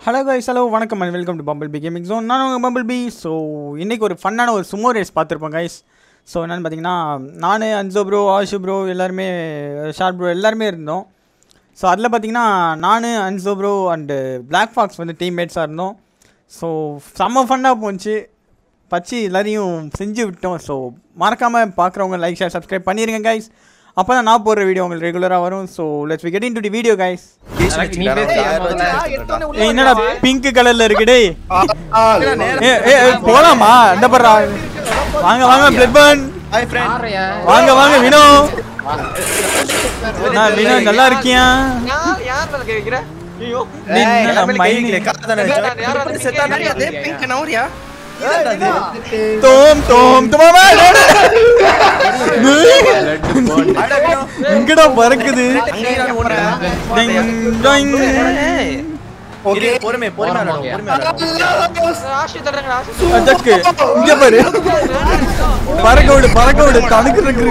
Hello guys hello வணக்கம் and welcome to bumble bee gaming zone நான் உங்கள் bumble bee so இன்றைக்கி ஒரு ஃபன்னான ஒரு சுமோ ரேஸ் பார்த்துருப்போம் கைஸ் ஸோ என்னென்னு பார்த்தீங்கன்னா நான் அன்சோ ப்ரோ ஆஷு ப்ரோ எல்லாருமே ஷார்ட் ப்ரோ எல்லாருமே இருந்தோம் ஸோ அதில் பார்த்தீங்கன்னா நான் அன்சோ ப்ரோ அண்டு பிளாக் ஃபாக்ஸ் வந்து டீம்மேட்ஸாக இருந்தோம் ஸோ செம்ம ஃபன்னாக போச்சு பச்சி எல்லாரையும் செஞ்சு விட்டோம் ஸோ மறக்காமல் பார்க்குறவங்க லைக் ஷேர் சப்ஸ்கிரைப் பண்ணிடுங்க கைஸ் அப்போ தான் நான் போடுற வீடியோ உங்களுக்கு ரெகுலராக வரும் so let's we get in to the video guys ஏய், என்னடா பிங்க் கலர்ல இருக்கு டேய் ஏ ஏ ஏ, போலாமா இந்த பர்றா வாங்க வாங்க பிளட் பர்ன் வாங்க வாங்க வினோ நான் வினோ நல்லா இருக்கியா யார் யார் மேல கை வைக்கிற ஐயோ நீ என்னடா மைனி தோம் தோம் தோமா எங்கடா பறக்குது டிங், டிங். பொறுமை பொறுமை ஆஷி தரங்க ஆஷி அஜக்கு இங்க பாரு பறக்க விடு பறக்க விடு தடுக்கு இருக்கு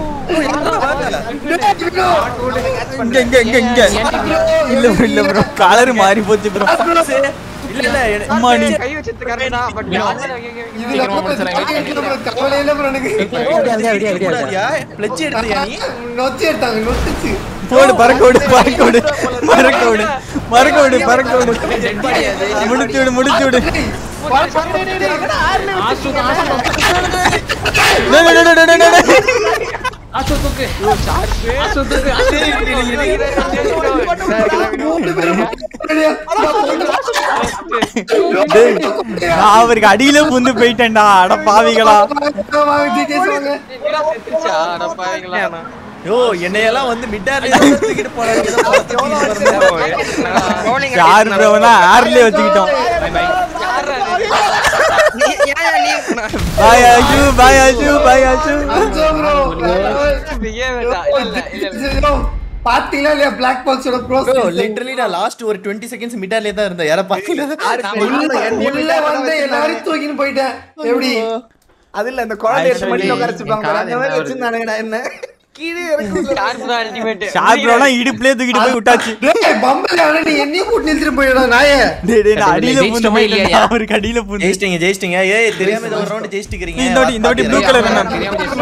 இங்க இங்க இங்க இங்க இல்ல bro, இல்ல ப்ரோ கலர் மாறி போச்சு ப்ரோ இல்ல இல்ல அம்மா நீ கை வச்சது கரெக்ட் தான் பட் பிளட்ஜ் எடுத்தியா நீ போடு பறக்க விடு பறக்க விடு பறக்க விடு பறக்க விடு பறக்க விடு முடிச்சு விடு முடிச்சு விடு டேய், டேய், டேய், டேய், டேய், டேய். டேய், நான் அவருக்கு அடியில புந்து போயிட்டேன்டா அட பாவிகளா யோ என்னையெல்லாம் வந்து மிட்டார்ல தூக்கிட்டு போறாங்க யார் ப்ரோனா ஏர்லயே வச்சுக்கிட்டோம் பாய் ஆஷு பாய் ஆஷு பாய் ஆஷு பாத்தீங்களா இல்லையா பிளாக் பாக்ஸோட ப்ரோஸ் லிட்டரலி நான் லாஸ்ட் ஒரு 20 செகண்ட்ஸ் மிட்டார்லயே தான் இருந்தேன் யார பாக்கல உள்ள வந்து எல்லாரும் தூக்கின்னு போயிட்டேன் எப்படி அது இல்ல இந்த குழந்தை எட்டு மணிக்கு உட்காரச்சிருப்பாங்க அந்த மாதிரி வச்சிருந்தானுங்கடா என்ன கீழே இறக்கி அல்டிமேட் ஷார்ப் ப்ரோனா இடுப்புலயே தூக்கிட்டு போய் விட்டாச்சு டேய் பம்பல் ஆனா நீ என்னையும் கூட்டி நிறுத்திட்டு போயிடா நாயே டேய் டேய் நான் அடியில புந்து போயிட்டேன் அவருக்கு அடியில புந்து ஜெயிச்சிட்டீங்க ஜெயிச்சிட்டீங்க ஏய் தெரியாம இந்த ஒரு ரவுண்ட் ஜெயிச்சிட்டீங்க இந்த வாட்டி இந்த வாட்டி ப்ளூ கலர் என்ன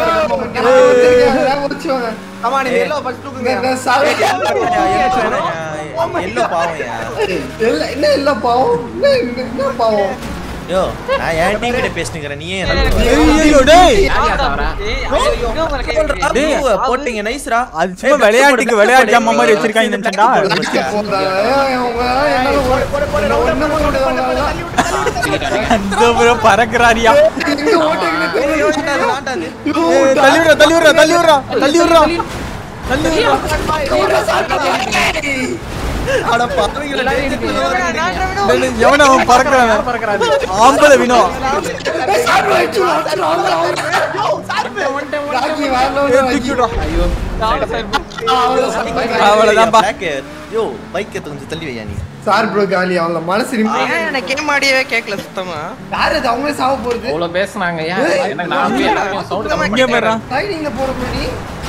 ஆமா நீ எல்லோ ஃபர்ஸ்ட் தூக்குங்க எல்லோ பாவம் யா என்ன இல்ல பாவம் என்ன என்ன பாவம் யோ நான் என் டீம் கிட்ட பேசினுக்கிறேன் நீ ஏன் ஐயோ டேய் டேய் போட்டீங்க நைஸ்ரா அது சும்மா விளையாட்டுக்கு விளையாட்டு ஜாமா மாதிரி வச்சிருக்காங்க நினைச்சேன்டா அந்த ப்ரோ பறக்குறாரியா ஏய், தள்ளி விடுறா தள்ளி விடுறா தள்ளி விடுறா தள்ளி விடுறா தள்ளி விடுறா அட பாவிங்களா டேய், டேய், எவன அவன் பறக்குறான் ஆம்பளை வினோ ஏய், தூக்கி விடுறா அவ்வளவுதான்பா. யோ பைக் எடுத்து கொஞ்சம் தள்ளி வையா நீ சார் ப்ரோ காலி அவங்கள மனசு நிம்மதி எனக்கு கேம் ஆடியவே கேட்கல சுத்தமா யார் அது அவங்களே சாவ போறது அவ்வளவு பேசுனாங்க ஏன் எனக்கு நான் போய் எல்லாருக்கும் sound இங்கே போயிடுறா டைனிங்ல போற முடி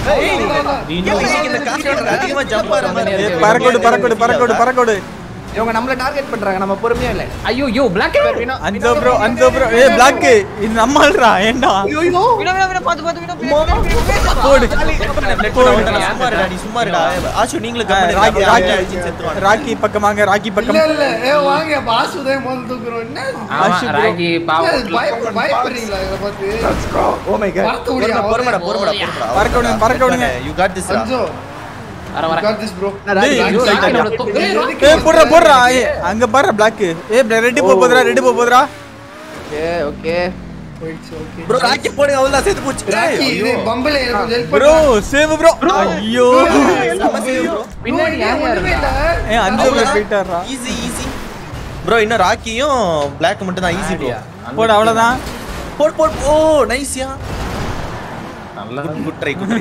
இந்த காசோட அதிகமா ஜம்ப் ஆற மாதிரி ஏய், பறக்கோடு பறக்கோடு பறக்கோடு பறக்கோடு இவங்க நம்மள டார்கெட் பண்றாங்க நம்ம பொறுமையா இல்ல ஐயோ யோ பிளாக் அஞ்சோ ப்ரோ அஞ்சோ ப்ரோ ஏ பிளாக் இது நம்மள்ரா ஏண்டா வினோ வினோ வினோ பாத்து பாத்து வினோ போடு சும்மா இருடா நீ சும்மா இருடா ஆஷு நீங்களும் கம்பெனி ராக்கி ராக்கி செத்துவாங்க ராக்கி பக்கமாங்க ராக்கி இல்ல பக்கம் இல்ல ஏ வாங்க பாஸ் உதய முதல்ல தூக்குறோம் என்ன ஆமா ராகி பாவம் ஏய், பயப்ப- பயப்படுறீங்களா இத பார்த்து ஓ மை காட் பார்த்து முடியா பொறுமடா பொறுமடா பொறுமடா பறக்க விடுங்க, பறக்க விடுங்க. யூ காட் திஸ் அஞ்சோ வர வர got this bro டேய், ஐயோ, சைட் ராகியோட ஆகிட்டா. தூக்கு. ஏய், ராகி. ஏய் போடுறா போடுறா ஏய் அங்க பாரு பிளாக் ஏய் ரெடி போ போதுடா ரெடி போ போதுடா ஓகே ஓகே போயிடுச்சு ஓகே ப்ரோ ராக்கி போடுங்க அவ்வளவுதான் செத்து போச்சு ராக்கி இது பம்பல எனக்கு கொஞ்சம் ஹெல்ப் ப்ரோ சேவ் ப்ரோ ஐயோ பின்னாடி யார் யார் ஒண்ணுமே இல்ல ஏய் அஞ்சு ப்ரோ போயிட்டாரா ஈஸி ஈஸி ப்ரோ இன்னும் ராக்கியும் பிளாக் மட்டும் தான் ஈஸி ப்ரோ போடு அவ்வளவுதான் போட் போட் ஓ நைஸ்யா நல்லா குட் ட்ரை குட் ட்ரை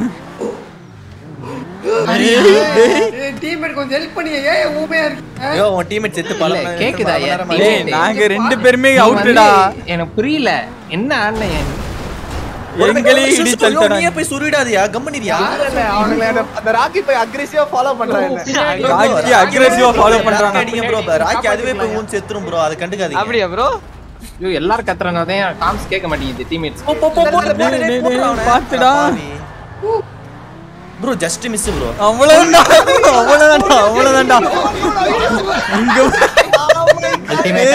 ஏய் டீம்மேட் கொஞ்சம் ஹெல்ப் பண்ணுங்க ஏன் ஊமையா இருக்கு ஐயோ உன் டீம்மேட் செத்து பல இல்ல, கேக்குதா, என் டேய் நாங்க ரெண்டு பேருமே நீ அவுட்டுடா வந்து எனக்கு புரியல என்ன ஆடின எங்களையும் இடி ஐயோ, தள்ளிட்டாங்க நீயே போய் சுருடாதியா கம்பெனியா இல்ல, அவனுங்களை அந்த- அந்த ராக்கி போய் aggressive ஆ follow பண்றான் என்ன. ராக்கி aggressive ஆ follow பண்றாங்க. அடிங்க ப்ரோ ராக்கி அதுவே போய் ஊன் செத்துரும் ப்ரோ அதை கண்டுக்காதீங்க அப்படியா ப்ரோ ஐயோ எல்லாரும் கத்துறாங்க அதான் காம்ஸ் கேட்க மாட்டேங்குது டீம்மேட்ஸ் போ போ போ போ டேய், டேய், டேய், பாத்துடா. ப்ரோ ஜஸ்ட் மிஸ் ப்ரோ அவ்வளவுதான்டா அவ்வளவுதான்டா அவ்வளவுதான்டா இங்க அல்டிமேட்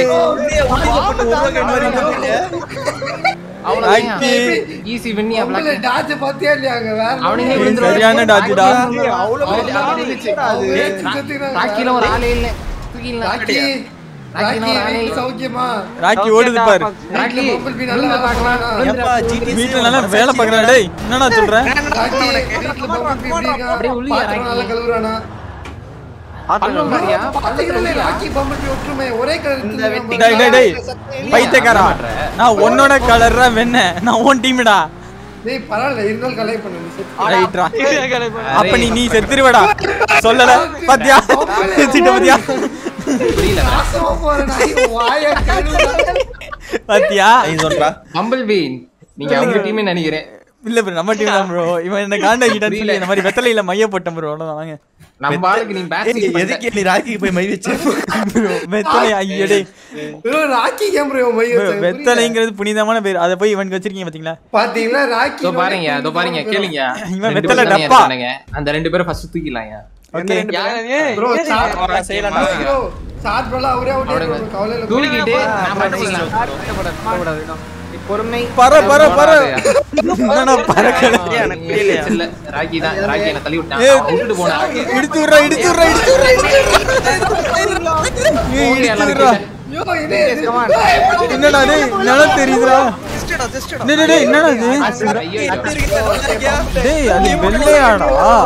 ராக்கி. ஈஸி வின்னியா பொம்பளை பிளாக் dodge பாத்தியா இல்லையா அங்க? வேற அவனுங்க level. விழுந்துருவாங்க. சரியான டாஜுடா அவ்வளவு பெரிய அவன் ராக்கி இருந்துச்சு. அது. அவன் ஏத்தி கத்திக்கிறாங்க. ராக்கில ஒரு ஆளே இல்ல தூக்கிடலாம். ராக்கி, ராக்கி ராக்கி, நான் ராணி. வீட்டுல சௌக்கியமா? ராக்கி ஓடுது பாரு ராக்கி வீட்டுல பொம்பளை பீ நல்லா விழுந்து பார்க்கலாம். பார்க்கலாம். எப்பா ஜிடி வீட்டுல நல்லா வேலை பாக்குறேன் டேய் என்னடா சொல்ற ராக்கி, வீட்டுல பொம்பளை பீ எப்படி இருக்கான்? அப்படியே உள்ளியா பாத்திரம் நல்லா ராக்கி. கழுவுறானா? பல்லம் பாரியா? பாத்தீங்களா, ராக்கி பொம்பளை பீ ஒற்றுமை, ஒரே கலர் எடுத்துருக்காங்க. டேய் டேய் டேய் பைத்தியக்காரா நான் உன்னோட கலர்ரா வெண்ண நான் உன் டீம்டா டேய், பரவாயில்ல, இருந்தாலும் கலாய் பண்ணு, நீ செத்து. ரைட்ரா அப்ப நீ நீ செத்துருவடா சொல்லல பாத்தியா செத்துட்ட பாத்தியா புரியல நாசமா போற நாய், வாயை கழுவுறா. பாத்தியா நீ சொல்றா பம்பிள் பீ நீங்க அவங்க டீமே நினைக்கிறேன் இல்ல ப்ரோ நம்ம டீம் தான் ப்ரோ இவன் என்ன காண்ட கிட்டான்னு சொல்லி இந்த மாதிரி வெத்தலையில மைய போட்டேன் ப்ரோ அவ்வளவுதான் வாங்க நம்ம ஆளுக்கு நீ ஏய், பேசிக் எதுக்கு நீ ராக்கிக்கு போய் மை வச்சு ப்ரோ வெத்தலை ஐயோ டேய் bro, ராக்கி ஏன் bro இவன் மை bro, வச்சாங்க? புரியல. வெத்தலைங்கிறது புனிதமான பேர் அதை போய் இவனுக்கு வச்சிருக்கீங்க பாத்தீங்களா பாத்தீங்களா ராக்கி இதோ பாருங்க இதோ பாருங்க கேளுங்க இவன் ரெண்டு வெத்தலை பேரும் தானே டப்பா. சொன்னாங்க. அந்த ரெண்டு பேரும் ஃபர்ஸ்ட் தூக்கிடலாங்க ஓகே ப்ரோ சார் செய்யலாம் ப்ரோ சார் ப்ரோல அவரே அவுட் அவனுங்க. ஆயிடுவாங்க கவலை இல்ல தூக்கிட்டு நான் படிச்சுக்கலாம் பொறுமை பர பர பர என்னடா பறக்கல எனக்கு புரியலையா? இல்ல ராக்கி தான் ராக்கி என்ன தள்ளி விட்டான் ஏய், அவன் விட்டுட்டு போனான் இடிச்சு விட்றா இடிச்சு விட்றா இடிச்சு விட்றா ஏய், இடிச்சு விட்றா ஐயோ இது இது. என்னடா டேய் நிலம் தெரியுதுடா ஜஸ்டடா ஜஸ்டடா டேய் டேய், டேய் என்னடா இது ஐயோ, டேய் அது வெள்ளையாடா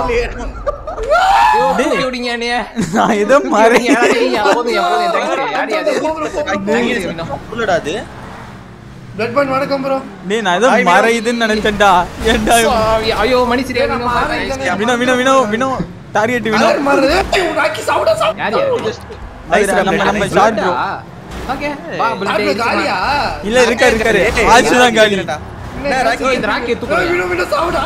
தூக்கி விடுங்க என்னைய. நான் ஏதோ மாறி யாரடி, எப்போதும், எப்போதும் என் தங்கச்சி. யாரடி அது? தங்கச்சி வேணும். உள்ளடா அது Blood bond வணக்கம் ப்ரோ டேய் நான் ஏதோ மறையுதுன்னு நினைச்சேன்டா ஏன்டா சாவி. ஐயோ மனுஷரே வேணும். வினோ வினோ வினோ வினோ டார்கெட் வினோ யார் மாறுது ஏய், ராக்கி சவுடா சவுடா யார் யாரு? அது நம்ம நம்ம ஷார்ட் ப்ரோ ஓகே வா புல்லட் யாரு காலியா இல்ல இருக்காரு இருக்காரு ஆச்சு தான் காலி என்ன ராக்கி ஐயோ, இந்த ராக்கி ஏய், தூக்குறேன் வினோ வினோ சவுடா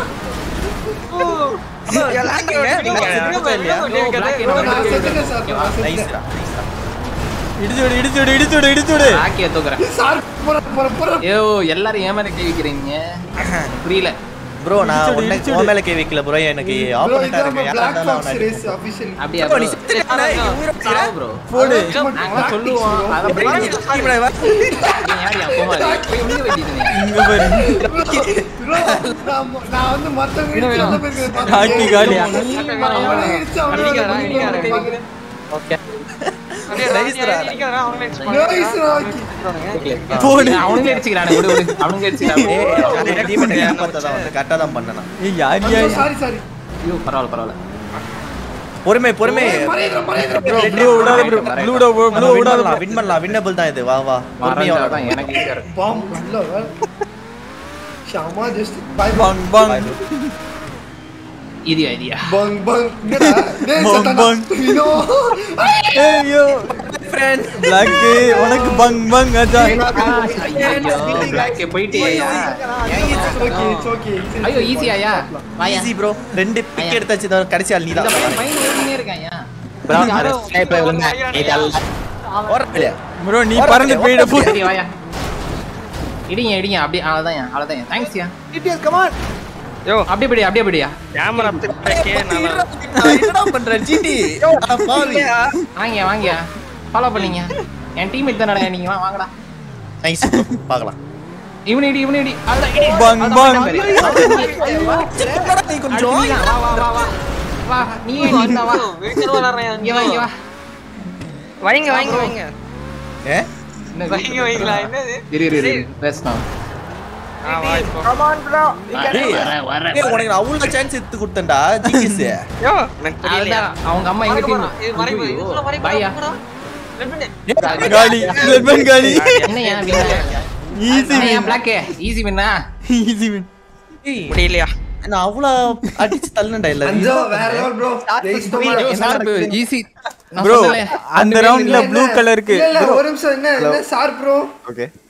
நான் செத்துட்டேன் சார் நான் செத்துட்டேன். நைஸ்ரா இடிச்சு விடு இடிச்சு விடு இடிச்சு விடு இடிச்சு விடு ராக்கிய தூக்குறேன் சார் போற போற போற ஐயோ எல்லாரும் ஏன் மேல கை வைக்கிறீங்க புரியல ப்ரோ நான் இடிச்சுடு, உன்னை இடிச்சுடு. உன் மேல கை வைக்கல ப்ரோ எனக்கு ப்ரோ ஆப்போனண்டா இது இருக்கு நம்ம யாரா Black இருந்தாலும் Fox அவனை race official அப்படியா bro, bro? நீ செத்துட்டானே, இவன் உயிரை சாவு bro. போடு நாங்களாம் சொல்லுவோம் அதை break பண்ணி இவனை வா. நீங்க யாரு அப்பமா போய் உள்ள வேண்டியது இங்க பாரு ப்ரோ நான் நான் வந்து மத்தவங்க இடிச்சு வந்த பேருக்கு பார்த்தேன். ராக்கி காலியா அவனே இடிச்சு அவனே அடிக்கிறானா, வந்து அடிக்கிறானா. பார்த்தேன். Nice ரா. Nice ராக்கி. போடு அவனுங்க அடிச்சுக்கிறானு விடு விடு அவனுங்க ஏய், அடிச்சுக்கிறானு அவன் teammate ஐ காப்பாத்ததான் வந்து correct ஆ தான் பண்ணனான். ஏய் யார் ஐயோ, யார் sorry sorry ஐயோ பரவாயில்ல பரவாயில்ல பொறுமை பொறுமை மறையதுடா, மறையதுடா. ப்ரோ ப்ளூ விடாத ப்ரோ ப்ளூ விட ப்ளூ நம்ம win விடாத பண்ணலாம், win பண்ணலாம் winnable தான் இது வா வா பொறுமையா மறந்தா விளையாடு. தான் எனக்கு ஈஸியா இருக்கு பாம் உள்ள வா. Sharma just bye bye. பங் பங் இது ஐடியா பங் பங் என்னடா? டேய், பங், சத்தானா. பங். வினோ. ஐயோ பிளாக் உனக்கு பங் பங் அச்சா ஐயோ பிளாக் போயிட்டியா It's okay, it's okay. ஐயோ ஈஸியாயா வாயா Easy bro. ரெண்டு pick எடுத்தாச்சு தான் கடைசி ஆள் இந்த நீதான். பையன் பையன் ஏறினே இருக்காயா ஓடுறா இல்லையா? ப்ரோ நீ பறந்து போயிட போ சரி வாயா இடிங்க இடிங்க அப்படியே அவ்வளோதான் அவ்வளோதான் தேங்க்ஸ்யா டிடிஎஸ் கம் ஆன் யோ அப்படியே படியா அப்படியே படியா கேமரா திட்டக்கே நல்லா நான் என்னடா பண்றேன், GT? அட பாவி. வாங்க வாங்க ஃபாலோ பண்ணீங்க என் டீம்மேட் தானடா நீங்க வா வாங்கடா Nice bro. பார்க்கலாம். இவனு இடி இவனு இடி அவ்வளவுதான், இடி. பங் அவ்வளவுதான், பங். பாரு. என்னடா நீ கொஞ்சம் அடுத்து நீதான். வா வா வா வா வா நீ ஏன் நீ வா வீட்டுல விளையாடுறேன் இங்க வா இங்க வா வைங்க வைங்க வைங்க ஏ? என்ன வைங்க வைங்களா என்னது இரு இரு இரு பேசலாம் ஆ வா இப்போ கம் ஆன் ப்ரோ டேய், டேய், உனக்கு நான் அவ்வளவு chance எடுத்து கொடுத்தேன்டா, GKS. யோ எனக்கு தெரியலையா அதுதான் அவங்க அம்மா எங்க டீம் இது மறைவு இதுல மறைவு பாயா காலி லெட்மன் காலி என்ன ஏன் வீணா ஈஸி ஏன் பிளாக் ஈஸி வின்னா ஈஸி வின் ஏய், முடியலையா நான் அவ்வளவு அடிச்சு தள்ளுனேன்டா எல்லாரையும். அஞ்சோ வேற level bro. ஜெயிச்சிட்டோமா? ஈஸி ப்ரோ அந்த ரவுண்ட்ல ப்ளூ கலருக்கு இல்ல இல்ல ஒரு நிமிஷம் என்ன என்ன சார் ப்ரோ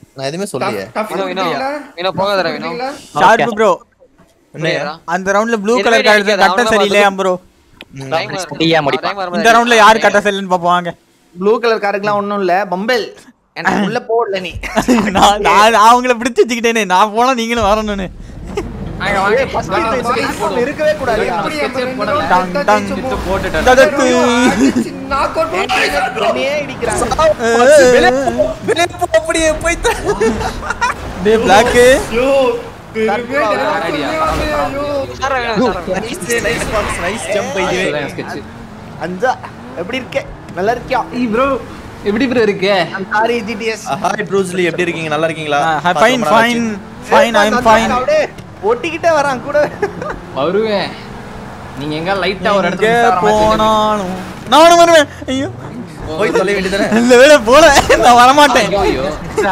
நான் எதுவுமே சொல்லலையே டஃப் வினோ வினோ கொடுத்தீங்களா? வினோ போகாதடா வினோ கொடுத்தீங்களா? ஷார்ப் ப்ரோ என்னையா அந்த ரவுண்ட்ல ப்ளூ எதுவுமே கலர் கார்டு அடிக்காது, கட்ட அவன்தான் சரியில்லையா ப்ரோ டைம் வரும் இந்த ரவுண்ட்ல யாரு கட்ட சரியில்லைன்னு பாப்போம் வாங்க ப்ளூ கலர் காருக்குலாம் ஒண்ணும் இல்ல பம்பல் எனக்கு உள்ள போடல நீ நான் நான் அவங்கள பிடிச்சு வச்சுக்கிட்டேனே நான் போனா நீங்களும் வரணும்னு வாங்க வாங்க First time boys இருக்கவே கூடாது எப்படி நம்ம ரெண்டு போடல. round டங், எடுத்தா டங். ஜெயிச்சுப்போம். போட்டுட்டேன் ததக்கு. அடிச்சு knock out பண்ணிட்டாங்க. என்னையே இடிக்கிறாங்க அப்படியே போய் டே பிளாக் ஐயோ, பெருமையா ஆடியா, தெரியாது. ஐயோ. Sara Vino Sara nice nice box nice jump by the way sketch. அஞ்சா எப்படி இருக்க நல்லா இருக்கியா ஏய் bro எப்படி ப்ரோ இருக்கு சாரி ஜிடிஎஸ் ஹாய் ப்ரூஸ்லி எப்படி இருக்கீங்க நல்லா இருக்கீங்களா fine fine fine I am fine ஒட்டிக்கிட்டே வரான் கூட வருவேன் நீங்க எங்க லைட்டா ஒரு எங்க இடத்துல miss ஆகுற மாதிரி போனாலும் நானும் வருவேன் ஐயோ போய் தொலை வேண்டியதானே இந்த வேலை போல நான் வரமாட்டேன் ஐயோ, ஐயோ.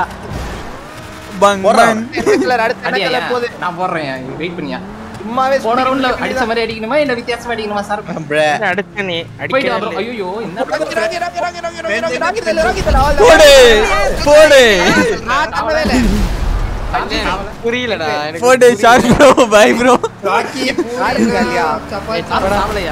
பங் போறான். பங் கலர் அடுத்த அடியா, கலர் போகுது நான் போடுறேன் வெயிட் பண்ணியா சும்மாவே போன ரவுண்ட்ல அடிச்ச மாதிரி அடிக்கணுமா இல்ல வித்தியாசமா அடிக்கணுமா சார் ப்ரே அடுத்து நீ போயிட்டு வா bro. ஐயோ என்ன போடு போடு புரியலடா எனக்கு போடு short bro bye bro Rocky, puri, chapati. சாப்பிடலையா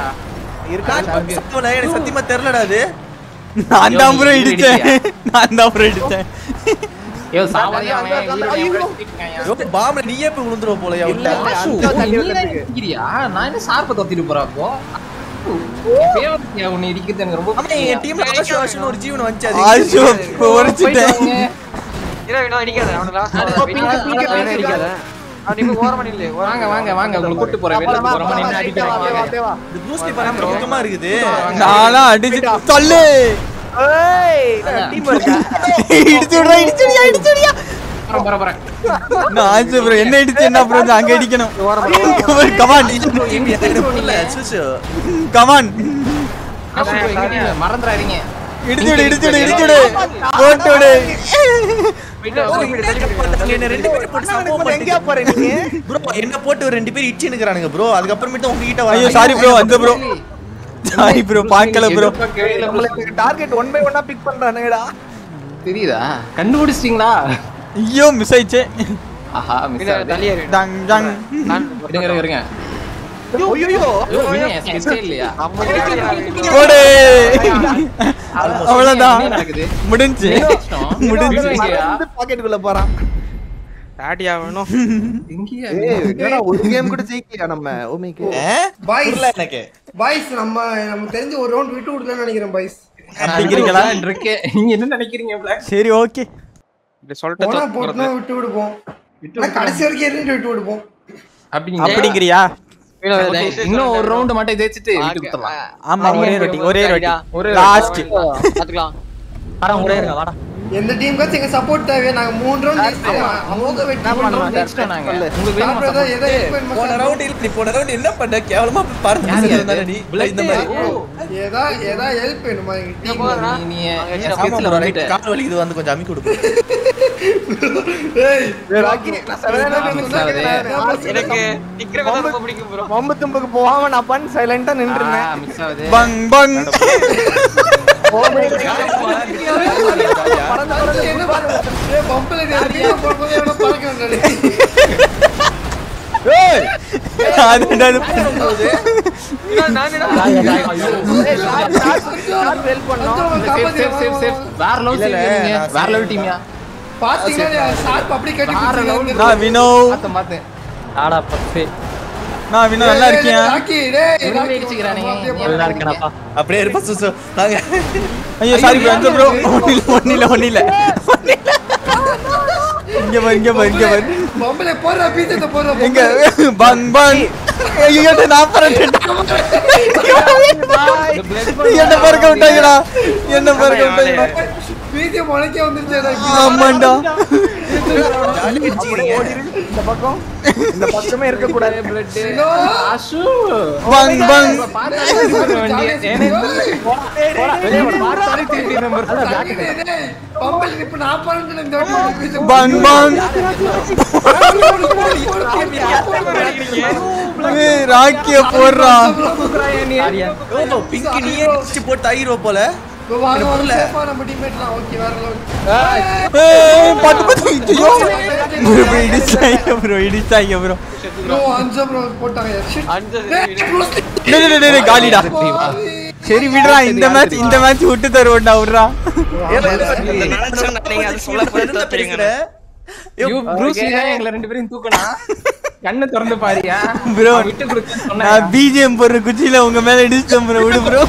எனக்கு சத்தியமா தெரியலடா அது நான் தான் ப்ரோ இடிச்சேன் நான் தான் ப்ரோ இடிச்சேன் ஐயோ சாவலையா அவன் உயிரோட என் கூட சுத்திட்டு பாம்ல நீயே போய் விழுந்துருவ போலயா இல்ல. உள்ள அஞ்சா தள்ளி நீ தான் விழுந்துருக்கு. இடிக்கிறியா? நான் என்ன சார்பை தொத்திட்டு போறா அப்போ? என் favorite உன்னை இடிக்கிறது எனக்கு ரொம்ப ஆமா என் டீம்ல ஆஷு ஆஷுன்னு ஒரு ஜீவன் வந்துச்சு அது ஆஷு போயிட்டு உரைச்சிட்டேன் வாங்க. இரு வினோ அடிக்காத அவன லாஸ்ட் அது வெயிட் pink, pink, பண்ணி pink. அடிக்காத அவன் போய் ஓரமா நில்லு ஓரமா வாங்க வாங்க வாங்க உங்களை கூட்டு போறேன் வெளில போலாமா, போறோமா நின்னு போலாமா, அடிக்கிறேன் வா, வாங்க. வா, வா. இது ப்ரூஸ்லி பாருங்க பக்கமா இருக்குது நானும் அடிச்சு தள்ளு ஏய், நான் team இருக்கா? இடிச்சு விடுறா இடிச்சு விடியா இடிச்சு விடியா போறேன், போறேன், போறேன். நான் ஆச்சு ப்ரோ என்ன இடிச்சு என்ன ப்ரோ அங்க அடிக்கணும் கமான் இல்ல சுசு கமான் ஆமா, bro, எங்க team? மறந்துடாதீங்க. இடிச்சு விடு இடிச்சு விடு இடிச்சு விடு போட்டு விடு போயிட்டு வா, போயிட்டு என்ன ரெண்டு பேரும் போட்டு அண்ணா, சம்பவம் உனக்கு எங்கேயா போற நீ? ப்ரோ என்ன போட்டு ஒரு ரெண்டு பேர் இடிச்சு நிக்கறானுங்க ப்ரோ அதுக்கப்புறமேட்டு உங்ககிட்ட ஐயோ வராங்க சாரி ப்ரோ அந்த ப்ரோ சாரி ப்ரோ பார்க்கல ப்ரோ எதிர்பார்க்கவே இல்ல bro. நம்மளுக்கு target one by one ah pick பண்றானுங்கடா. தெரியுதா கண்டுபிடிச்சிட்டீங்களா ஐயோ மிஸ் ஆயிடுச்சு ஆஹா மிஸ் வினோ ஆகுது தள்ளியே டங் டங் இருங்க இருங்க இருங்க ஐயையோ. ஐயோ, வினய், என் sketch ஏ இல்லையா போடு அவ்வளவுதான் என்ன நடக்குது முடிஞ்சு முடிஞ்சு எங்கேயா? வந்து pocket குள்ள போறான். டாடியா வேணும் எங்கேயா? ஏய், என்னடா ஒரு game கூட ஜெயிக்கலையா நம்ம? Oh my God. Boys, புரியல எனக்கு boys, நம்ம நமக்கு தெரிஞ்சு ஒரு ரவுண்ட் விட்டு விடலாம்னு நினைக்கிறேன் பாய்ஸ் அப்படிங்கிறீங்களா நான் இருக்கேன். நீங்க என்ன நினைக்கிறீங்க black? சரி ஓகே இப்படி சொல்லிட்டு போனா தோத்து போட்டுனா போறது. விட்டு விடுவோம் ஆனா கடைசி வரைக்கும் இருந்து விட்டு விடுவோம் அப்படிங்களா? அப்படிங்கிறியா வினோ, சரி, okay, இன்னும் ஒரு சொல்லிட்டேன். ரவுண்ட் மட்டும் ஜெயிச்சுட்டு ஆ, விட்டு கொடுத்துடலாம். ஆமா ஒரே ரொட்டி ஒரே ரொட்டி ஒரே லாஸ்ட் பாத்துக்கலாம் எந்த டீமுக்காச்சும் எங்க சப்போர்ட் தேவை நாங்க மூணு ரவுண்ட் அவங்க வெற்றி என்ன பண்ணலாம்? பண்றோம் ஜெயிச்சிட்டோம் நாங்க. சொல்லு. உங்களுக்கு வேணுமா சாப்பிடுறதா support? எதை help வேணுமா போன சாப்பிடு. ரவுண்ட் இல்ல நீ போன ரவுண்ட் என்ன பண்ண கேவலமா பறந்து யார் யாரு? இருந்தானே நீ Blood. இந்த மாதிரி ஓ, ஏதா ஏதா ஹெல்ப் வேணுமா எங்க டீம் போதுடா. நீ- நீ வாங்க, என் சரி, sketch ல ஆமா ரைட் வந்துட்ட. கால் வலிக்குது வந்து கொஞ்சம் அமி கொடுக்கு ஏய் ராக்கி, நான் செவனேனா miss நின்னு ஆகுது. நான் எனக்கு நிக்கிற கூட ரொம்ப பிடிக்கும் ப்ரோ வம்பு தும்புக்கு போகாம நான் பண்ண சைலண்டா ஆ, நின்றுருந்தேன் miss ஆகுது. பங் பங் பறந்து பறந்து என்ன பண்ணு? ஏய் பம்பல நீ அதிகமா போடும்போது எவனோ பறக்க வேண்டாம் அது என்னது? நான் என்ன ஏய், சார், சார், சார் help பண்ணோம். Safe, safe, safe, safe. வேற level இல்ல, இல்ல, team நீங்க. நான் வேற level team யா? பாத்தீங்கன்னா ஷார்ப் அப்படி கட்டி வேற level. நான் வினோ பார்த்தேன், பார்த்தேன். நான் வினோ நல்லா இருக்கேன் ராக்கி டேய் இவனுமே ராக்கி இடிச்சுக்கிறானுங்க. அப்படியே போடுறாங்க. அப்படியே இருப்பா சுசு நாங்க ஐயோ சாரி ப்ரோ அந்த ப்ரோ ஒன்னில ஒன்னில ஒன்னில இங்க பாரு இங்க பாரு இங்க பாரு பம்பல போடுறா பீச்சத்தை போடுறா எங்க பங் பங் ஐயோ நான் பறந்துட்டேன் என்ன பறக்க விட்டாங்கடா என்ன பறக்க விட்டாங்கடா பீச்சை முளைக்க வந்துருச்சேடா ஆமாண்டா ஜாலியா அடிச்சுக்கிறீங்க இந்த பக்கம் இந்த பக்கமே இருக்க கூடாது ஆஷு. பங் பங் பார்த்தாலே திருப்பி வண்டி. வெளியே வா, பார்த்தாலே திருப்பி number. பம்பல் இப்ப நான் பறந்துட்டேன் இந்த வாட்டி பீச்சை பங் பங் போடு, போடு, போடு, போடு. ஏய், ராக்கிய போடுறான் ஓ பிங்கி நீயே அடிச்சு போட்டு ஆயிரோ போல இப்போ வாங்க வாங்க சேஃபா நம்ம டீம்மேட்லாம் ஓகே வேற level. ஏய், பத்து பத்து ஐயோ ப்ரோ ப்ரோ இடிச்சாங்க ப்ரோ இடிச்சாங்க ப்ரோ bro அஞ்சு bro போட்டாங்க shit அஞ்சு டேய், Bruce Lee. டேய் டேய், டேய் டேய், காலிடா சரி விடுறா இந்த மேட்ச் இந்த மேட்ச் விட்டு தருவோம்டா விடுறா ஐயோ, ப்ரூஸ் லீ தான் எங்களை ரெண்டு பேரையும் தூக்குனா கண்ணை திறந்து பாரியா Bro, அவன் விட்டு கொடுக்கன்னு சொன்னா நான் பிஜிஎம் போடுற குச்சியில உங்க மேல இடிச்சிட்டேன் ப்ரோ விடு ப்ரோ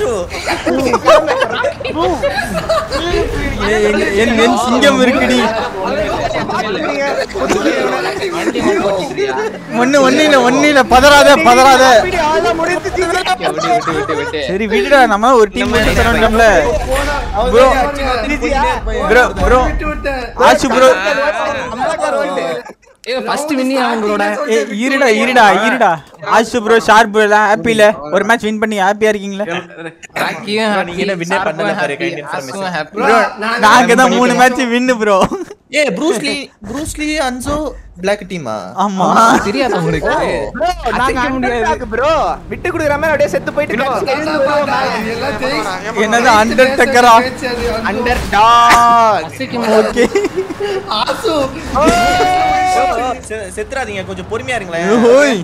என் நென் சிங்கம் இருக்குடி ஒண்ணு ஒண்ணு இல்ல ஒண்ணு இல்ல பதறாத பதறாத விட்டு விட்டு விட்டு விட்டு சரி விடுடா நம்ம ஒரு டீம் விட்டு தரோம்ல ப்ரோ ப்ரோ ப்ரோ விட்டு விட்டேன் ஆச்சு ப்ரோ ஏ ஃபர்ஸ்ட் வின்னி அவங்களோட ஏ இருடா இருடா இருடா ஆச்சு ப்ரோ ஷார்ப் எல்லாம் ஹாப்பில ஒரு மேட்ச் வின் பண்ணி ஹாப்பியா இருக்கீங்களா ராக்கியும் நீங்க என்ன winner பண்ணல பாரு, kind information. ஹாப்பி ப்ரோ நாங்க தான் மூணு மேட்ச் வின்னு ப்ரோ ஏ ப்ரூஸ்லி ப்ரூஸ்லி அன்சோ பிளாக் டீமா ஆமா தெரியாது உங்களுக்கு நாங்க underdog bro. விட்டு கொடுக்குற மாதிரி அப்படியே செத்து போயிட்டு அதான் பாத்தா, எல்லாம் ஜெயிச்சு- என்னது Undertaker-ஆ? ஜெயிச்சு அது அஞ்சு- அண்டர்டாக் ஓகே ஆசு செத்துறாதீங்க கொஞ்சம் பொறுமையா இருங்களேன் ஓய்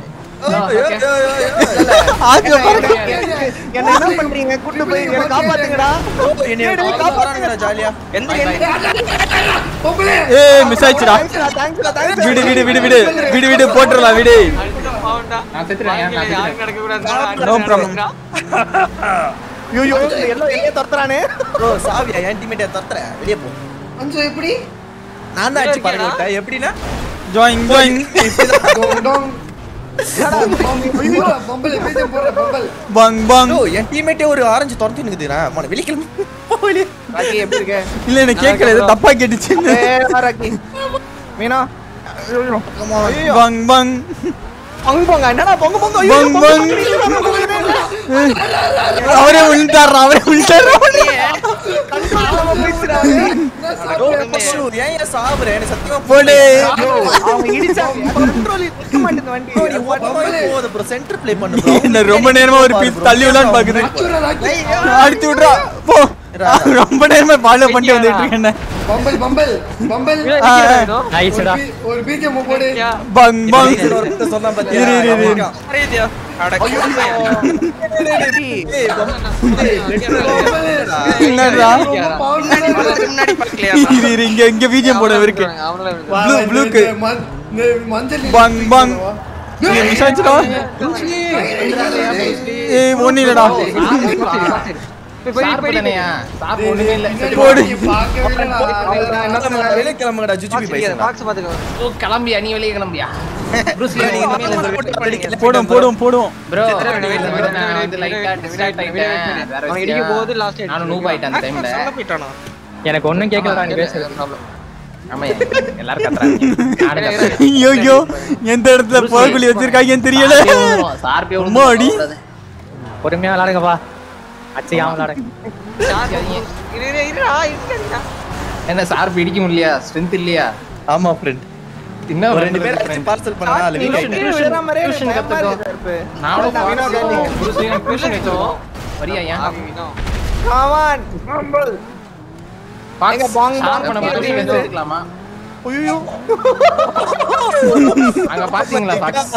ஆச்சு பாருங்க என்ன என்ன பண்றீங்க கூட்டு போய் என்ன காப்பாத்துங்கடா காப்பாத்துங்கடா ஜாலியா பொம்பளை ஏய் மிஸ் ஆயிடுச்சுடா தேங்க்ஸ்டா தேங்க்ஸ்டா தேங்க்ஸ் விடு விடு விடு விடு விடு விடு போட்டுறலாம் விடு பாவம்டா. நான் செத்துறேன், நான் வாழ்க்கையில யாரும் செத்துறேன். நடக்கக்கூடாதுடா. No problem. ஐயோ எல்லாம் எங்கே துரத்துறானே ப்ரோ சாவியா என் டீமேட்டை தரத்துற வெளியே போ அஞ்சு எப்படி நான் தான் அடிச்சு பாருங்க விட்டேன். எப்படின்னா ஜாயின் ஜாயின் டோங் டோங் பொம்பளை, பொம்பளை பேஜ போடுற பொம்பளை பங் பங் ப்ரோ என் டீமேட்டே ஒரு ஆரஞ்சு துரத்தி நிக்குது நான் மன வெளியே கிளம்பி போ வெளியே ராக்கி எப்படி இருக்க இல்ல எனக்கு கேட்கல ஏதோ தப்பா கேட்டுச்சுன்னு ஏய் வா ராக்கி மீனா பங் பங் பொங்க பொங்க என்னடா பொங்க பொங்க ஐயோ, பங் பொங்க, பங் பொங்க. அவரே உள்டாடுறா அவரே உள்டாடுறா கண்ட்ரோல் பேசுறாங்க ஷூ, ஏன் ஏன் சாவுற எனக்கு சத்தியமா போடு அவங்க இடிச்சாங்க கண்ட்ரோல் இருக்க மாட்டேங்குது வண்டி bro, நீ ஓட்டமாவே போகுது ப்ரோ சென்டர் ப்ளே பண்ணு bro. என்ன ரொம்ப நேரமா ஒரு பீஸ் தள்ளி விடலான்னு பாக்குது அச்சுரா ராக்கி அடிச்சு விட்றா போ ரொம்ப நேரமா ஃபாலோ பண்ணிட்டு வந்துட்டு இருக்கேன் பம்பல் பம்பல் பம்பல் இவன் ஆ, நிக்கிறா இதோ. ஒரு பீ- ஒரு பீஜம் போடு யா. பங் பங் இது ஒருத்தன் சொன்னான் பாத்தியா? இரு, இரு, இரு. புரியுதா? அட, என்னடா முன்னாடி பார்க்கலையா? இரு இரு இங்க இங்க பிஜிஎம் போட இருக்கு அவனும் இவனும். Blue, blue க்கு. மஞ்சள் பங் பங் இங்க மிஸ் ஆச்சுடா ஏய் ஒண்ணு இல்லடா போய் போய் போய் தானேயா சார் ஒண்ணுமே இல்ல போடு. வெளியே கிளம்புங்கடா ஜுஜுபி பைசா பாக்ஸ் பாத்துக்கோ ஓ, கிளம்பியா நீ வெளியே கிளம்பியா ப்ரூஸ் லீ நீங்க இனிமேல் இந்த வீட்டுக்கு போடும் போடும் போடும் bro wait, wait, wait, wait, நான் wait, வந்து wait, லைட்டா wait, distract wait, wait, wait, ஆயிட்டேன் wait. வேற அவன் விஷயம். இடிக்க போகுது last hit. நானும் noob ஆயிட்டேன் அந்த டைம்ல எனக்கு ஒண்ணும் கேட்கலடா நீ பேசுறது problem. ஆமா எல்லாரும் கத்துறாங்க நானும் கத்துறேன் ஐயோ ஐயோ எந்த இடத்துல போர்க்குழி வச்சிருக்காங்கன்னு தெரியல சார்பியோ அம்மா அடி. பொறுமையா விளாடுங்கப்பா அச்சிக்காம விளாடுங்க இரு, இரு, இருடா, இருடா. என்ன சார்பு இடிக்க முடியலையா ஸ்ட்ரென்த் இல்லையா ஆமா ஃப்ரெண்ட் என்ன ஒரு ரெண்டு பேரை பார்சல் பண்ணா நாலு வீக் ஆயிட்டேன் டியூஷன் கத்துக்கோ நானும் ப்ரூஸ் லீ டியூஷன் கத்துக்கோ வரியா ஏன் ஆ, இன்னும். காமான் பம்பல் எங்க பாங் பாங் பண்ண பத்தி எடுத்துக்கலாமா ஐயோ அங்க பாத்தீங்களா பாக்ஸ்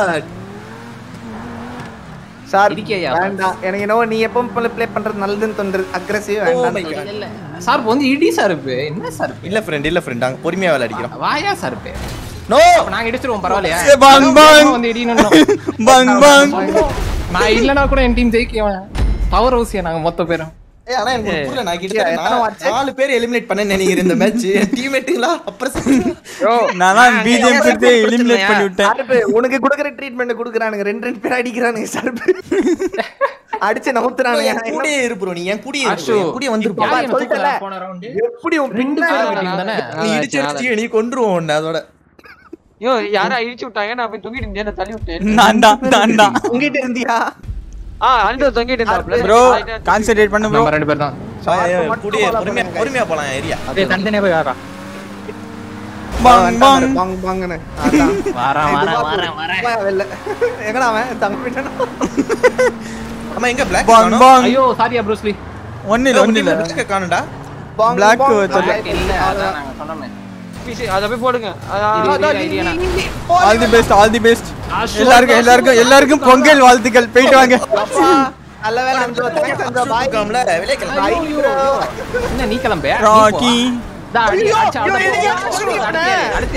சார் இடிக்கையா? வேண்டாம் எனக்கு என்னவோ நீ எப்பவும் போல ப்ளே பண்றது நல்லதுன்னு தோன்றது அக்ரெசிவ் வேண்டாம் இல்ல சார் வந்து இடி சார்பு என்ன சார்பு இல்ல ஃப்ரெண்ட் இல்ல ஃப்ரெண்ட் நாங்க பொறுமையா விளையாடிக்கிறோம் வாயா சார்பு நோ அப்ப நாங்க இடிச்சிருவோம் பரவாயில்லையா ஏ, bang, bang. வந்து இடினோம் பங் பங் நான் இல்லனா கூட என் டீம் ஜெயிக்குவேன் பவர் ஹவுஸ்யா நாங்க மொத்த பேரும் ஏய் ஆனா எனக்கு ஒரு புரியல நான் கிட்ட எத்தனை watch? நாலு பேர் எலிமினேட் பண்ண நினைக்கிறேன் இந்த மேட்ச் டீம்மேட்டுங்களா அப்புறம் நான் தான் பிஜிஎம் கொடுத்து எலிமினேட் பண்ணி விட்டேன் சார்பு உனக்கு கொடுக்குற ட்ரீட்மெண்ட் கொடுக்குறானுங்க ரெண்டு ரெண்டு பேர் அடிக்கிறானுங்க சார்பு அடிச்சு நவுத்துறானுங்க என் கூடயே இரு bro நீ என் கூடயே அஷு, இரு கூடயே வந்து இப்ப யார் என்ன சொல்லிட்டல. தூக்கல போன round? எப்படி உன் ரெண்டு பின்னாடி பேர் team தானே நீ இடிச்சு அடிச்சு நீ கொன்றுவோம் உன்னை அதோட ஐயோ, யாரோ இடிச்சு விட்டாங்க நான் போய் தொங்கிட்டு இருந்தேன் நான் தள்ளி விட்டேன் நான் தான் நான் தான் உங்ககிட்ட இருந்தியா ஆ அல்டோ தொங்கிட்டு இருந்தாப்ல ப்ரோ கான்சென்ட்ரேட் பண்ணு ப்ரோ நம்ம ரெண்டு பேர் தான் கூடயே பொறுமையா பொறுமையா போலாம் ஏரியா அப்படியே தனித்தனியா போய் வாடா பங் பங் பாங் பாங்கன்னு அதான் வரேன் வரேன் வரேன் வரேன் வா, வெளில எங்கடா அவன் தங்க பின்னாடி ஆமா எங்க பிளாக் பங் பங் ஐயோ சாரியா ப்ரூஸ்லி ஒண்ணு இல்ல ஒண்ணு இல்ல black காணும்டா பாங், Black பாங். தெரியல. இல்ல அதான் நாங்க சொன்னோமே பிசி அத போய் போடுங்க இரு, இரு, இரு, இரு, இரு. All the best all the best எல்லாருக்கும் எல்லாருக்கும் எல்லாருக்கும் பொங்கல் வாழ்த்துக்கள் போயிட்டு வாங்க அப்பா, நல்ல வேலை அஞ்சு தேங்க்ஸ் அஞ்சு பாய் இருக்காம்ல வெளியே கிளம்பு ஐயோ. என்ன நீ கிளம்ப நீ போ. ராக்கி தா, அடி, அடிச்சு, ஐயோ, அடி, ஐயோ, அடிச்சு, ஐயோ, அடுத்து யாரு? அடுத்து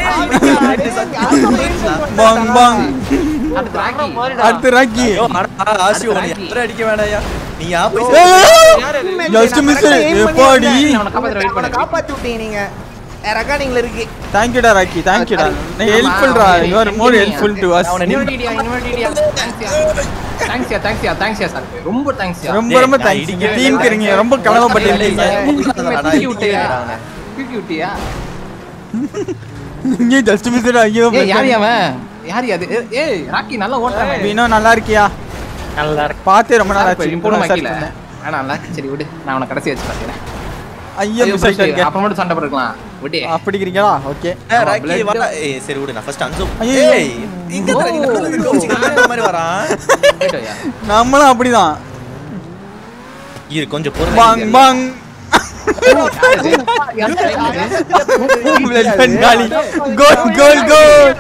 யாரு? பாங் பாங் அடுத்து ராக்கி. அடுத்து ராக்கி ஐயோ, அடா, ஆசி உன்னை யாரும் அடிக்க வேணாயா நீ யா போய் ஜஸ்ட் மிஸ் எப்பாடி நான் உன்னை காப்பாத்துற wait அவனை பண்ணு. காப்பாத்தி விட்டீங்க நீங்க ரெக்கார்டிங்ல இருக்கு தேங்க்யூடா ராக்கி தேங்க்யூடா நீ ஹெல்ப்ஃபுல்டா you are more helpful to us அவனை நிமித்தி இன்வெர்டிடியா, இன்வெர்டிடியா. Thanks யா. Thanks யா, thanks யா, thanks யா sir. ரொம்ப thanks யா. ரொம்ப ரொம்ப தேங்க்ஸ் நீங்க டீம் இருக்கீங்க ரொம்ப கனவப்பட்டிருக்கீங்க தூக்கி விட்டியா? தூக்கி விட்டியா? இங்கே ஜஸ்ட் மிஸ் ஐயோ ஏய், யாரு அவன்? யாரு அது? ஏய், ஏய், ராக்கி நல்லா ஓட்டுறான் வினோ நல்லா இருக்கியா நல்லா இருக்கு பார்த்தே ரொம்ப நாள் ஆச்சு இப்போ இப்போ வைக்கல. வேணாம்ல? சரி விடு நான் உனக்கு கடைசி வச்சு பாத்துக்கிறேன் ஐயோ மிஸ் ஆயிட்டு அப்புறம் மட்டும் சண்டை போட்டுக்கலாம் விடு அப்படிங்கிறீங்களா ஓகே ஏய், ராக்கி வா ஏய் சரி விடு நான் ஃபர்ஸ்ட் அஞ்சு ஐயோ. ஏய் இங்க தர நீ நடுவுல நிக்க வச்சுக்கிற மாதிரி வரான் போயிட்டோயா? நம்மளும் அப்படிதான் இரு கொஞ்சம் பொறுமை பாங் பாங் பிளட் பென் காலி கோல் கோல் கோல்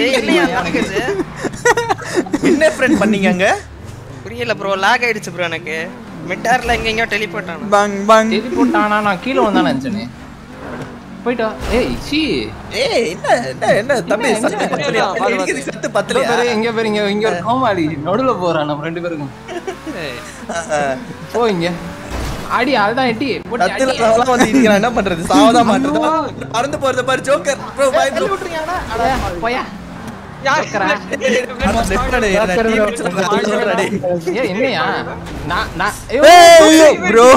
என்ன ஃப்ரெண்ட் பண்ணீங்க அங்க புரியல ப்ரோ லாக் ஆயிடுச்சு ப்ரோ எனக்கு மிட்டார்ல எங்க எங்கேயோ டெலிபோர்ட் ஆனா பாங் பாங் டெலிபோர்ட் ஆனா நான் கீழே வந்தானே நினைச்சேனே போயிட்டா ஏய் சி ஏய் என்ன என்ன என்ன தம்பி என்ன, சத்து என்ன, பத்தலையா என்ன, பாரு, எனக்கு சத்து பாரு பத்தலையா இங்க பாரு இங்க இங்க ஒரு கோமாளி நடுவுல போறான் நம்ம ரெண்டு பேருக்கும் போ இங்க அடி அதுதான் எட்டி போட்டு கத்துல அடி. அவலாம் வந்து இடிக்கிறான் என்ன பண்றது சாவதா மாட்டறது பறந்து போறத பாரு ஜோக்கர் ப்ரோ பை ப்ரோ போயா யாருக்கறா ஏய் என்னையா நான் நான் ஐயோ, ஏய் ப்ரோ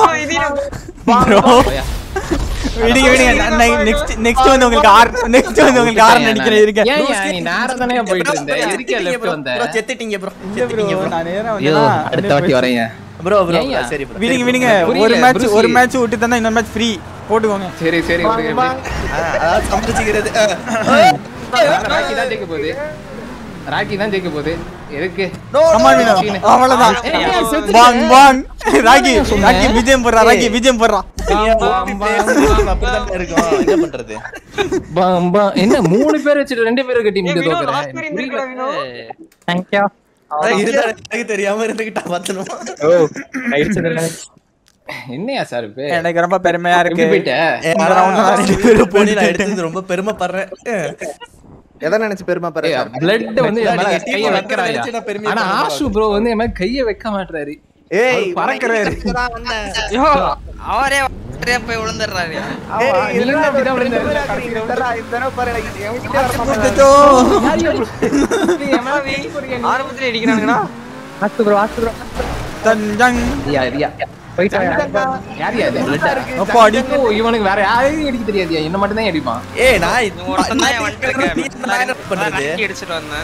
ப்ரோ போயா. விடுங்க விடுங்க நெக்ஸ்ட் நெக்ஸ்ட் வந்து உங்களுக்கு ஆர் நெக்ஸ்ட் வந்து உங்களுக்கு ஆர் நடிக்கிறேன் இருக்கேன் ஏன் ஏன் நீ நேரம் தானே போயிட்டு இருந்த எதுக்கே லெஃப்ட் வந்த ப்ரோ செத்துட்டீங்க ப்ரோ இல்ல ப்ரோ செத்துட்டீங்க ப்ரோ நான் நேரா ஐயோ வந்தேனா அடுத்த வாட்டி வரேன் ப்ரோ ப்ரோ ஏய்யா? சரி ப்ரோ விடுங்க விடுங்க புரியல, ஒரு மேட்ச் புருஷி. ஒரு மேட்ச் விட்டு தந்தா இன்னொரு மேட்ச் ஃப்ரீ போட்டுக்கோங்க சரி சரி விடு, விடு. அதாவது சமைச்சிக்கிறது ராக்கி தான் ஜெயிக்க போகுது ராக்கி தான் ஜெயிக்க போகுது எதுக்கு கமான் வினோ அவ்வளவுதான் வாங் வாங் ராகி ராகி விஜயம் போடுறா ராகி விஜயம் போடுறா அப்படிதான் இருக்கும் என்ன பண்றது பம், பம். என்ன மூணு பேர் வச்சுட்டு ரெண்டு பேர் டீம் ஏய், வினோ, last தோக்குறேன் period புரியல. இருக்குடா, வினோ. தேங்க்யூ அதான் இருந்தா எனக்கு தெரியாம இருந்துகிட்டா பாத்தணும் ஓ ஆயிடுச்சு என்னையா சார் இப்ப எனக்கு ரொம்ப பெருமையா எப்படி இருக்கு போயிட்ட உங்களை ஒண்ணு நான் ரெண்டு பேரும் போய் நான் போட்டுட்டேன். எடுத்தது ரொம்ப பெருமைப்படுறேன் எதை நினைச்சு பெருமை ஏய், பாரு blood வந்து என் மேல நீங்க team கைய வந்து வைக்கிறாயா நினைச்சு நான் பெருமையா ஆனா படுறேன். ஆஷு ப்ரோ வந்து என் மேல கைய வைக்க மாட்டாரு ஏய் அவர் பறக்கறாரு. தான் வந்தேன் ஐயோ அவரே அவரே போய் விழுந்துடுறாரு ஆமா, நீ இல்ல, என்ன இப்படி தான் ரெண்டு விழுந்தாரு? பேரும் இருக்கிறீங்க. தர்றா, இந்த தடவை பாரு, எனக்கு என்கிட்ட வர மாட்டாரு. அச்சச்சோ. யாரையா bro? நீ என் மேல கை போடுறியா நீ? ஆரம்பத்துல அடிக்கிறானுங்கடா ஆஸ்து ப்ரோ ஆஸ்து ப்ரோ தஞ்சங் ரியா, ரியா. போயிட்டு யாரையா இது? blood ஆ? அப்பா அடி ஓ, இவனுக்கு வேற யாரையும் அடிக்க தெரியாதியா என்ன மட்டும் தான் அடிப்பான் ஏய் நான் இவன் ஒருத்தன் தான் வந்துட்டு நான் என்ன பண்றது இருக்கேன் அடிச்சிட்டு வந்தேன்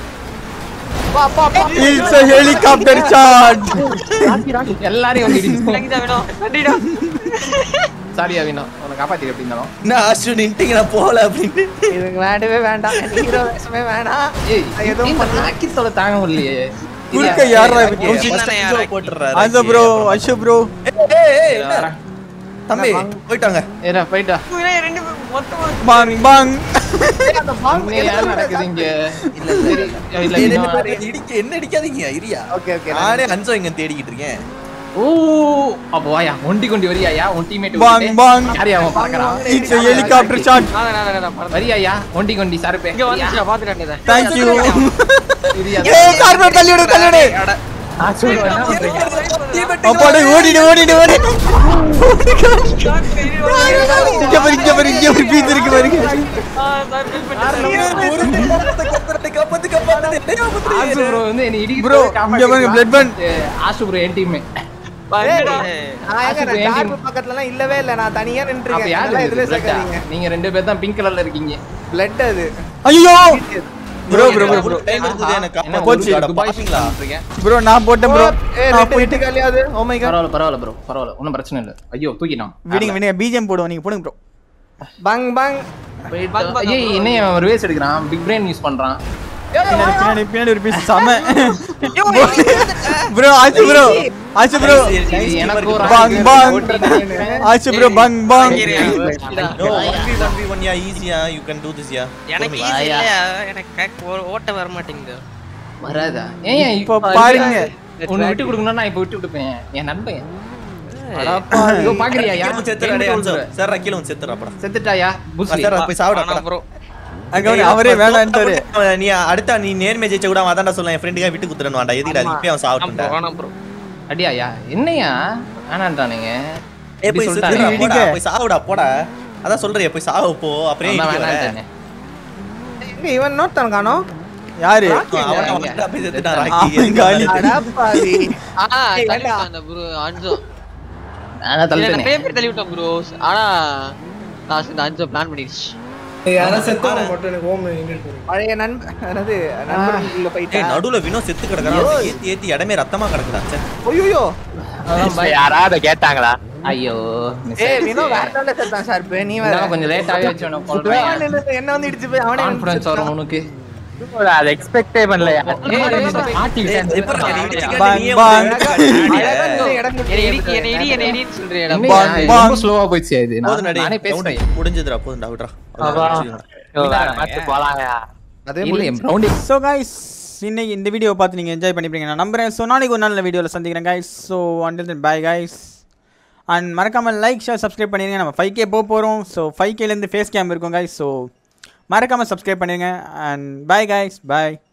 இட்ஸ் a helicopter shot எல்லாரையும் வந்து இடிக்கும் தேங்க்யூடா வினோ நன்றிடா சாரியா வீணா உன்னை காப்பாத்தி எப்படி இருந்தாலும் என்ன ஆஷு நின்ட்டீங்க நான் போகல அப்படின்னு இதுக்கு வேண்டவே வேண்டாம் ஹீரோ வேஷமே வேணாம் ஏய் எதுவும் இந்த ராக்கித்தோட தாங்க முடியலையே குறுக்க யாரா இருக்கு ஓகே. First தானே அஞ்சு யாராக்கி. போட்டுறாரு ஆசோ ப்ரோ அஷு ப்ரோ ஏய் ஏய் என்ன? தம்பி போயிட்டாங்க ஏடா போயிட்டா ரெண்டு பேரும் மொத்தமா பாங் பாங் இங்க ஏன் நடக்குது இங்க இல்ல சரி இல்ல ஏய், ரெண்டு இன்னும் பேரும் இடிக்க என்ன அடிக்காதீங்க இரியா ஓகே ஓகே நானே அஞ்சோ இங்க தேடிக்கிட்டு இருக்கேன் ஓ அப்போ வாயா ஒண்டி கொண்டி வரியாயா உன் டீம்மேட் பாங் பாங் யாரையா அவன் பார்க்கறான் இட்ஸ் a helicopter shot நான் நான் நான் நான் மறந்து வரியாயா ஒண்டி கொண்டி சரப்பே இங்க வந்துச்சு பாத்துட்டேன் இதை thank you வரியா ஏய் சார் ப்ரோ தள்ளி விடு தள்ளி விடு ஆஸ்து ப்ரோ என்ன பண்றீங்க அப்பாடே ஓடிடு ஓடிடு ஓடிடு இங்க பாரு இங்க பாரு இங்க ஒரு பீஸ் இருக்கு பாருங்க காப்பாத்து காப்பாத்து ஆசு ப்ரோ வந்து என்ன இடி Bro, இங்க பாருங்க, blood burn. ஆசு ப்ரோ என் டீம் நான் எங்க நான் டார்க் பக்கத்துலலாம் இல்லவே இல்ல நான் தனியா அப்ப நின்னுட்டு யாரு இருக்கேன் இதுல இது? Blood ஆ? சேர்க்காதீங்க நீங்க ரெண்டு பேர் தான் பிங்க் கலர்ல இருக்கீங்க பிளட் அது ஐயோ bro bro bro bro time எடுத்தது எனக்கு என்ன போச்சு ஒரு துபாய் பாத்தீங்களா இருக்கீங்க ப்ரோ நான் போட்டேன் ப்ரோ ஏய் நான் ரெண்டு போயிட்டு ரெண்டு காலியாது ஓ மை காட் பரவாயில்ல பரவாயில்ல ப்ரோ பரவாயில்ல ஒன்றும் பிரச்சனை இல்லை ஐயோ தூக்கிட்டான் விடுங்க விடுங்க பிஜிஎம் போடுவோம் நீங்க போடுங்க ப்ரோ பங் பங் ஏய் என்ன ஒரு வேஸ் எடுக்கிறான் பிக் பிரெயின் யூஸ் பண்றான் பின்னாடி பின்னாடி பின்னாடி ஒரு பீஸ் செம ப்ரோ ஆச்சு ப்ரோ ஆச்சு ப்ரோ எனக்கு ஒரு பங் பங் ஆச்சு ப்ரோ பங் பங் No, 1v1v1 யா ஈஸியா you can do this ya எனக்கு ஈஸி இல்லையா எனக்கு கே- ஓ- ஓட்ட வர மாட்டேங்குது வராதா ஏன் ஏன் இப்போ இப்ப பாருங்க. உன்னை விட்டு கொடுக்கணும்னா நான் இப்ப விட்டு கொடுப்பேன் என் நண்பன் ஐயோ பாக்குறியா யா செத்துறா டேய் அன்சோ சார் கீழ வந்து செத்துறா அப்படா செத்துட்டாயா புஸ்லி சார் போய் சாவுடா ஆனா ப்ரோ அங்க வந்து அவரே வேணான்ட்டாரு அவன் நீ அடுத்த நீ நேர்மை ஜெயிச்ச கூட அவன் அதான்டா சொல்ல என் ஃப்ரெண்டுக்கா விட்டு குத்துறேன்னு வாண்டா எதுக்குடா இப்பயே அவன் சாவட்டும்டா வேணாம் ப்ரோ அடியாயா என்னையா வேணான்றானுங்க ஏய் போய் இப்படி செத்துடா சொல்லிட்டாங்க. போடா போய் சாவுடா போடா அதான் சொல்றியே போய் சாவு போ அப்படியே அதான் இடிக்க வர. வேணான்ட்டானே. எங்க இவன் இன்னொருத்தன் காணோ யாரு அவன் அவன் வந்து அப்படியே செத்துட்டான் அவன் ராக்கி காலி. அடப்பாவி ஆ ஏய், தள்ளி வேண்டாம். விட்டான் ப்ரோ அஞ்சோ நானா இல்ல, தள்ளிட்டேனே. நிறைய பேர் தள்ளி விட்டோம் ப்ரோ ஆனா நான் இந்த அஞ்சோ பிளான் பண்ணிடுச்சு யாரும் செத்தவங்க மட்டும் எனக்கு ஹோம் நின்றுட்டு பழைய நண்பன் என்னது நண்பர்களுக்குள்ள ஏய் போயிட்டேன் நடுவுல வினோ செத்து கிடக்குறான் ஏத்தி ஏத்தி இடமே ரத்தமா கிடக்குடா ச்சே. ஐயோ அதான் பய- யாராவது கேட்டாங்களா ஐயோ miss ஏய் ஆயிடுச்சு. வினோ வேற லெவல்ல செத்தான் ஷார்ப் நீ வேற இந்தாங்க, கொஞ்சம் லேட்டாவே வச்சு உன்னை கொல்றேன். அவன் நின்னுட்டு என்ன வந்து இடிச்சு போய் அவனே வந்து கான்ஃபிடன்ஸ் வரும் உனக்கு அது எக்ஸ்பெக்டே பண்ணலையா ஏய், மாட்டிக்கிட்டேன். எப்படிடா நீ இடிச்சுக்கிட்டு பாங் நீயே பாங். வந்து அழகா நின்னு இடம் என்னை கொடுத்து இடி என்னை இடி என்னை இடின்னு சொல்றியடா என்னய்யா, பாங், இது பாங். ரொம்ப ஸ்லோவா போயிடுச்சு இது நான் போதும்டா நானே டேய் பேசுறேன் ரவுண்ட் முடிஞ்சதுடா போதும்டா விட்றா வேற match போலாங்கயா அதே இல்ல முடிஞ்சு. என் ரவுண்ட் ஸோ கைஸ் இன்னைக்கு இந்த வீடியோ பார்த்து நீங்கள் என்ஜாய் பண்ணிப்பீங்க நான் நம்புறேன் ஸோ நாளைக்கு ஒரு நல்ல வீடியோவில் சந்திக்கிறேன் guys so until then bye guys and மறக்காமல் லைக் ஷேர் சப்ஸ்கிரைப் பண்ணிடுங்க நம்ம ஃபைவ் கே போக போகிறோம் ஸோ ஃபைவ் கேலேருந்து ஃபேஸ் கேம் இருக்கும் கைஸ் ஸோ மறக்காமல் சப்ஸ்கிரைப் பண்ணிடுங்க அண்ட் பாய் கைஸ் பாய்